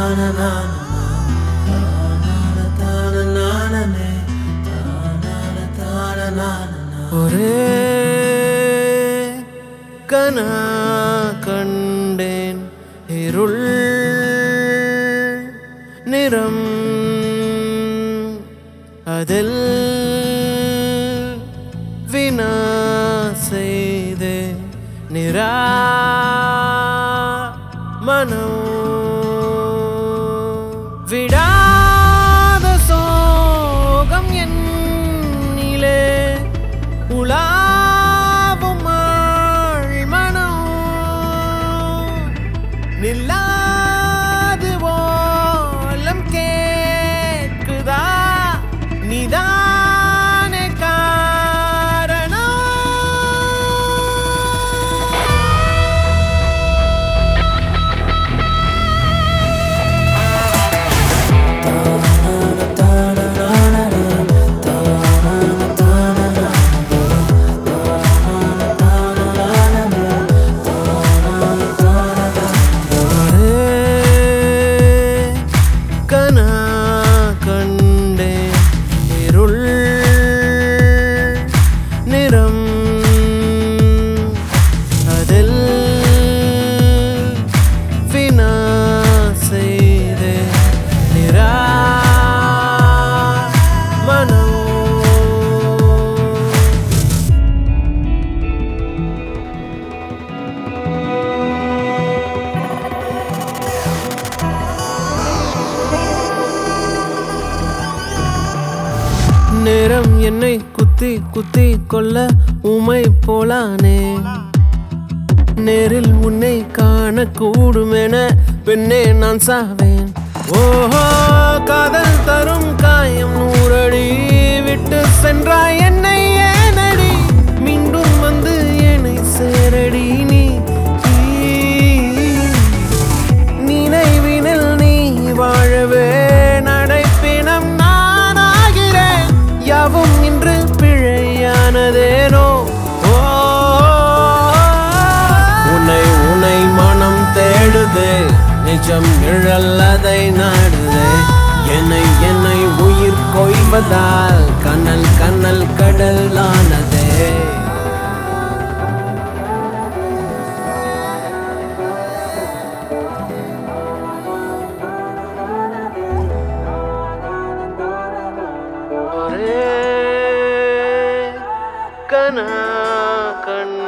ஒரே கனா கண்டேன் இருள் நிறம் அதில் வினா செய்து நிரா மனம் விடாத சோகம் என்னிலே உலாவும் மனம் நில்லாது ஓலம் கேட்குதா நிதானே காரணம் கனா கண்டே இருள் நிறம் அதில் வினா செய்து நிரா மனம் நேரம் என்னை குத்தி குத்தி கொல்ல உமை போலானே நேரில் உன்னை காணக்கூடும் என பெண்ணே நான் சாவேன் ஓஹோ காதல் தரும் காயம் நூறடி விட்டு சென்றாய் என்னை ஏனடி மீண்டும் வந்து என்னை சேரடி நீ நினைவினில் நீ வாழவே நடைப்பினம் நானாகிறேன் யாவும் இன்று பிழையானதேனோ ஓ, உன்னை உன்னை மனம் தேடுதே நிஜம் நிழல் அதை நாடுதே என்னை என்னை உயிர் கொய்வதால் கண்ணல் கண்ணல் கடலானதே ஒரே கனா கண்